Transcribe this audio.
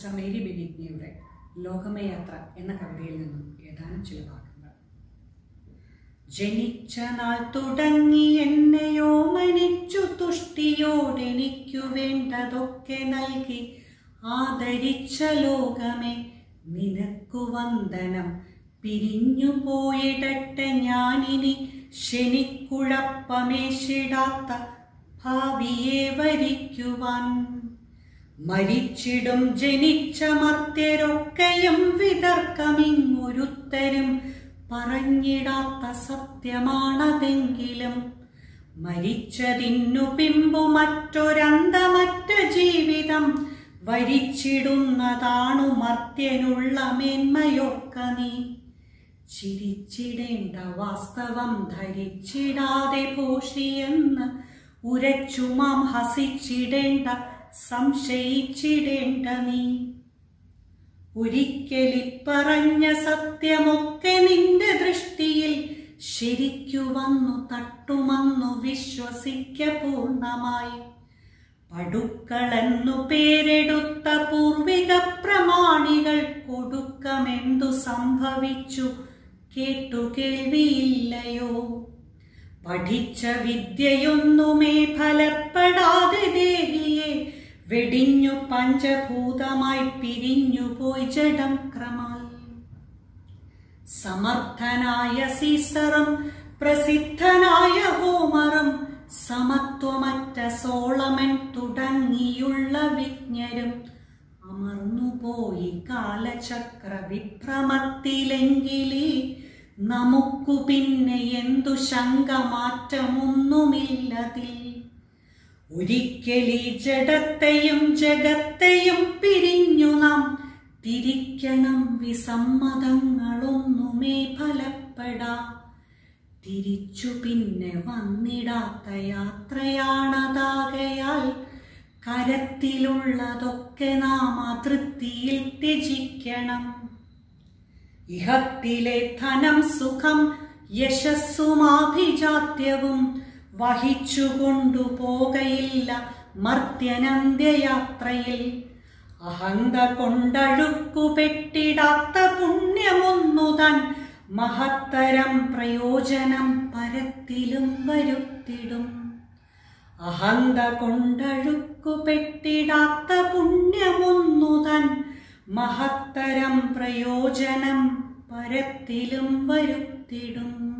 sister Mary ബെനിഗ്നിയുടെ ലോകമയാത്ര എന്ന കവിതയിൽ നിന്നും ഏതാനും ചില ഭാഗങ്ങൾ ജനിച്ച നാൾ തുടങ്ങി എന്നെയോ മനിച്ചു തുഷ്ടിയോടെനിക്കു വേണ്ടതൊക്കെ നൽകി ആദരിച്ച ലോകമേ നിനക്കു വന്ദനം പിരിഞ്ഞു പോയിടട്ടെ ഞാനിനി ശനിക്കുഴപ്പമേശിടാത്ത ഭാവിയെ വരിക്കുവാൻ മരിച്ചിടും ജനിച്ച മർത്യരൊക്കെയും വിതർക്കമിങ്ങൊരുത്തരും പറഞ്ഞിടാത്ത സത്യമാണതെങ്കിലും മരിച്ചതിന്നു പിമ്പു മറ്റൊരന്തമറ്റ ജീവിതം വരിച്ചിടുന്നതാണു മർത്യനുള്ള മേന്മയൊക്ക നീ ചിരിച്ചിടേണ്ട വാസ്തവം ധരിച്ചിടാതെ പോഷിയെന്ന് ഉരച്ചുമാം ഹസിച്ചിടേണ്ട സംശയിച്ചിടേണ്ട നീ ഒരിക്കലിപ്പറഞ്ഞ സത്യമൊക്കെ നിന്റെ ദൃഷ്ടിയിൽ ശരിക്കു വന്നു തട്ടുമന്നു വിശ്വസിക്ക പൂർണ്ണമായി പടുക്കളെന്നു പേരെടുത്ത പൂർവിക പ്രമാണികൾ കൊടുക്കമെന്തു സംഭവിച്ചു കേട്ടു കേൾവിയില്ലയോ പഠിച്ച വിദ്യയൊന്നുമേ ഫലപ്പെടാതെ ദേഹിയെ വെടിഞ്ഞു പഞ്ചഭൂതമായി പിരിഞ്ഞു പോയി ജഡം ക്രമാൽ സമർത്ഥനായ സീസറും പ്രസിദ്ധനായ ഹോമറും സമത്വമറ്റ സോളമൻ തുടങ്ങിയുള്ള വിജ്ഞരും അമർന്നുപോയി കാലചക്ര വിഭ്രമത്തിലെങ്കിലേ നമുക്കു പിന്നെ എന്തു ശങ്ക മാറ്റമൊന്നുമില്ലതിൽ ഒരിക്കലീ ജഡത്തെയും ജഗത്തെയും പിരിഞ്ഞു നാം തിരിക്കണം വിസമ്മതങ്ങളൊന്നുമേ ഫലപ്പെടാ തിരിച്ചു പിന്നെ വന്നിടാത്ത യാത്രയാണതാകയാൽ കരത്തിലുള്ളതൊക്കെ നാം അതൃപ്തിയിൽ ത്യജിക്കണം ഇഹത്തിലെ ധനം സുഖം യശസ്സുമാഭിജാത്യവും വഹിച്ചുകൊണ്ടു പോകയില്ല മർത്യനന്ത്യയാത്രയിൽ അഹന്ത കൊണ്ടഴുക്കുപെട്ടിടാത്ത പുണ്യമൊന്നു തൻ മഹത്തരം പ്രയോജനം പരത്തിലും വരുത്തിടും അഹന്ത കൊണ്ടഴുക്കുപെട്ടിടാത്ത പുണ്യമൊന്നു തൻ മഹത്തരം പ്രയോജനം പരത്തിലും വരുത്തിടും